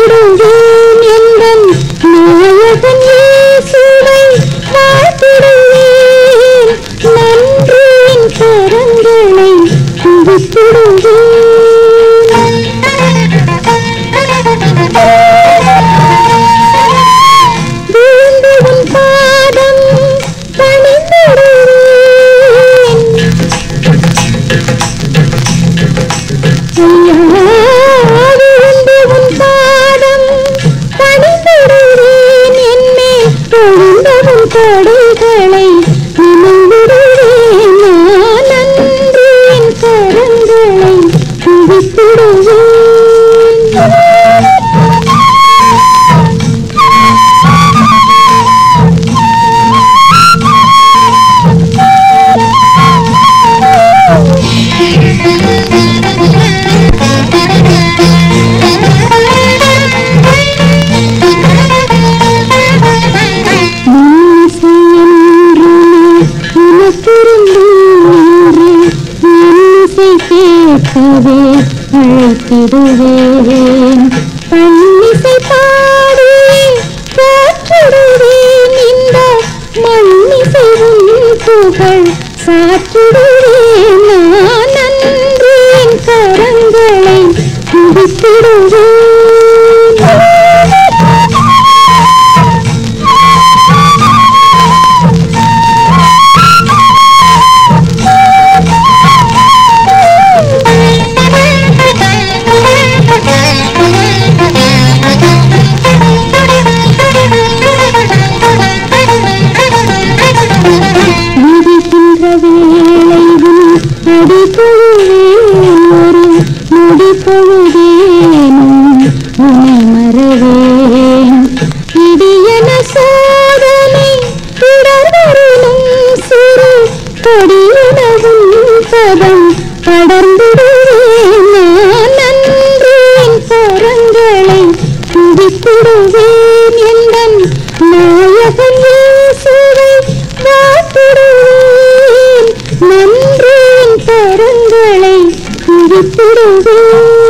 வாழ்த்திடுவேன் எந்தன் நாயகன் இயேசுவை வாழ்த்திடுவேன் நன்றியின் கரங்களை குவித்திடுவேன் வீழ்ந்து உன் பாதம் பணிந்திடுவேன் விழுந்து உன் பாதம் பணிந்திடுவேன் என்மேல் பொழிந்த உன் கொடைகளை நினைந்திடுவேன் நான் அன்று என் கரங்களை குவித்திடுவேன் இன்னிசை என்று உனக்கிருந்தேன் இன்னிசை கேட்கவே அழைத்திடுவேன் பன்னிசை பாடி போற்றிடுவேன் இந்த மண்ணிசை உன் புகழ் சாற்றிடுவேன் நான் அன்று என் கரங்களை விதிக்கின்ற வேளை உன் அடி பொழுவேன் ஒரு நொடி பொழுதேனும் உனை மறவேன் இடியன சோதனை தொடர்வருளும் சிறு கொடியுணவும் பதம் படர்ந்திடுவேன் நான் அன்று என் கரங்களை குவித்திடுவேன் எந்தன் நாயகன் இயேசுவை வாழ்த்திடுவேன் நன்றி என் கரங்களை குவித்திடுவேன்